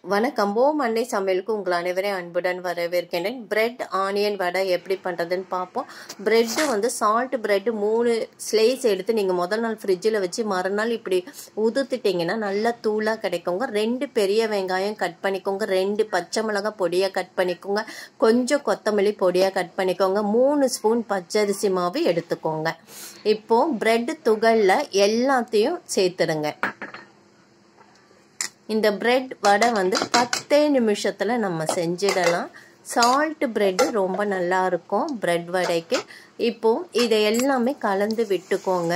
வணக்கம் ஓ மண்டை சமையலுக்கு உங்கள் அனைவரையும் அன்புடன் வரவேற்கின்றேன் பிரெட் ஆனியன் வடை எப்படி பண்ணுறதுன்னு பார்ப்போம் பிரெட்டு வந்து சால்ட் பிரெட் மூணு ஸ்லைஸ் எடுத்து நீங்கள் முதல் நாள் ஃப்ரிட்ஜில் வச்சு மறுநாள் இப்படி உதுத்துட்டிங்கன்னா நல்லா தூளாக கிடைக்குங்க ரெண்டு பெரிய வெங்காயம் கட் பண்ணிக்கோங்க ரெண்டு பச்சை மிளகாய் பொடியாக கட் பண்ணிக்கோங்க கொஞ்சம் கொத்தமல்லி பொடியாக கட் பண்ணிக்கோங்க மூணு ஸ்பூன் பச்சரிசி மாவு எடுத்துக்கோங்க இப்போது பிரெட் துகளில் எல்லாத்தையும் சேர்த்துடுங்க இந்த பிரெட் வடை வந்து பத்தே நிமிஷத்தில் நம்ம செஞ்சிடலாம் சால்ட் பிரெட்டு ரொம்ப நல்லா இருக்கும் பிரெட் வடைக்கு இப்போ இதை எல்லாமே கலந்து விட்டுக்கோங்க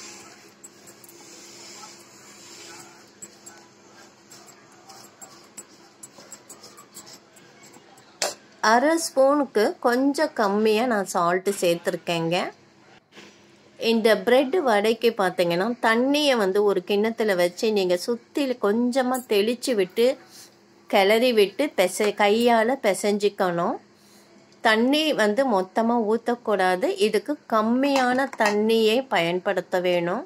அரை ஸ்பூனுக்கு கொஞ்சம் கம்மியாக நான் சால்ட்டு சேர்த்துருக்கேங்க இந்த பிரெட் வடைக்கு பார்த்தீங்கன்னா தண்ணியை வந்து ஒரு கிண்ணத்தில் வச்சு நீங்கள் சுற்றி கொஞ்சமாக தெளித்து விட்டு கிளறி விட்டு பெச கையால் பிசைஞ்சிக்கணும் தண்ணி வந்து மொத்தமாக ஊற்றக்கூடாது இதுக்கு கம்மியான தண்ணியை பயன்படுத்த வேணும்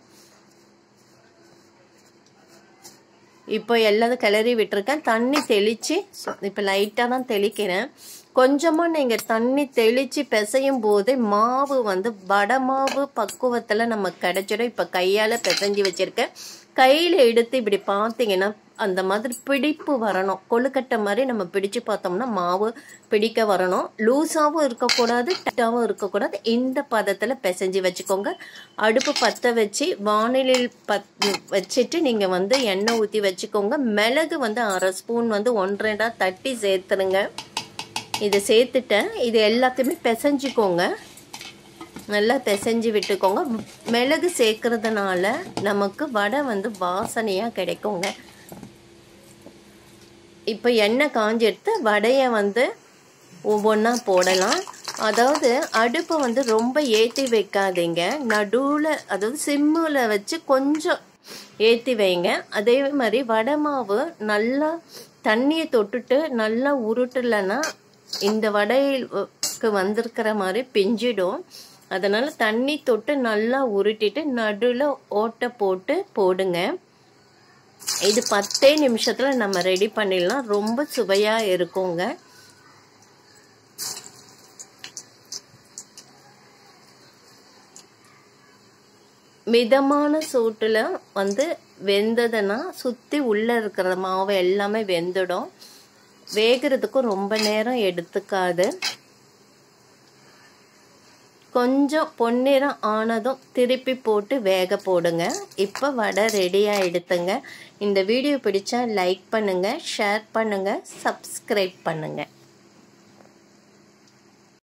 இப்போ எல்லாத்தையும் கிளறி விட்டுருக்கேன் தண்ணி தெளித்து இப்போ லைட்டாக தான் தெளிக்கிறேன் கொஞ்சமாக நீங்கள் தண்ணி தெளித்து பிசையும் போது மாவு வந்து வடை மாவு பக்குவத்தில் நம்ம கிடச்சிடும் இப்போ கையால் பிசைஞ்சு வச்சுருக்கேன் கையில் எடுத்து இப்படி பார்த்தீங்கன்னா அந்த மாதிரி பிடிப்பு வரணும் கொழுக்கட்டை மாதிரி நம்ம பிடிச்சு பார்த்தோம்னா மாவு பிடிக்க வரணும் லூஸாகவும் இருக்கக்கூடாது டைட்டாகவும் இருக்கக்கூடாது இந்த பதத்தில் பிசைஞ்சு வச்சுக்கோங்க அடுப்பு பற்ற வச்சு வானிலையில் பத் வச்சுட்டு நீங்கள் வந்து எண்ணெய் ஊற்றி வச்சுக்கோங்க மிளகு வந்து அரை ஸ்பூன் வந்து ஒன்றரைடா தட்டி சேர்த்துருங்க இதை சேர்த்துட்டேன் இது எல்லாத்தையுமே பிசைஞ்சிக்கோங்க நல்லா பிசைஞ்சு விட்டுக்கோங்க மிளகு சேர்க்கறதுனால நமக்கு வடை வந்து வாசனையாக கிடைக்குங்க இப்போ எண்ணெய் காஞ்சி எடுத்து வடையை வந்து ஒவ்வொன்றா போடலாம் அதாவது அடுப்பை வந்து ரொம்ப ஏற்றி வைக்காதீங்க நடுவில் அதாவது சிம்மில் வச்சு கொஞ்சம் ஏற்றி வைங்க அதே மாதிரி வடை மாவு நல்லா தண்ணியை தொட்டுட்டு நல்லா உருட்டலைன்னா இந்த வடைக்கு வந்திருக்கிற மாதிரி பிஞ்சிடும் அதனால் தண்ணி தொட்டு நல்லா உருட்டிட்டு நடுவில் ஓட்டை போட்டு போடுங்க இது பத்தே நிமிஷத்தில் நம்ம ரெடி பண்ணிடலாம் ரொம்ப சுவையாக இருக்குங்க மிதமான சூட்டில் வந்து வெந்ததுன்னா சுற்றி உள்ளே இருக்கிற மாவு எல்லாமே வெந்துடும் வேகிறதுக்கும் ரொம்ப நேரம் எடுத்துக்காது கொஞ்சம் பொன்னிறம் ஆனதும் திருப்பி போட்டு வேக போடுங்க இப்போ வடை ரெடியாக எடுத்துங்க இந்த வீடியோ பிடிச்சா லைக் பண்ணுங்கள் ஷேர் பண்ணுங்கள் சப்ஸ்கிரைப் பண்ணுங்கள்